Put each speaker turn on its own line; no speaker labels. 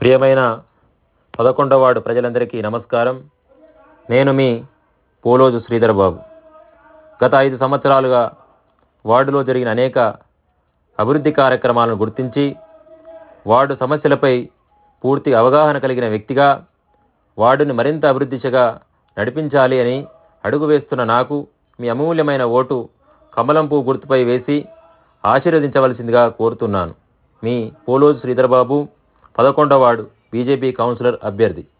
ప్రియమైన పదకొండవ వార్డు ప్రజలందరికీ నమస్కారం నేను మీ పోలోజు శ్రీధర్ బాబు గత ఐదు సంవత్సరాలుగా వార్డులో జరిగిన అనేక అభివృద్ధి కార్యక్రమాలను గుర్తించి వార్డు సమస్యలపై పూర్తి అవగాహన కలిగిన వ్యక్తిగా వార్డుని మరింత అభివృద్ధి దిశగా నడిపించాలి అని అడుగు వేస్తున్న నాకు మీ అమూల్యమైన ఓటు కమలం పువ్వు గుర్తుపై వేసి ఆశీర్వదించవలసిందిగా కోరుతున్నాను మీ పోలోజు శ్రీధర్ బాబు పదకొండవ వార్డు బీజేపీ కౌన్సిలర్ అభ్యర్థి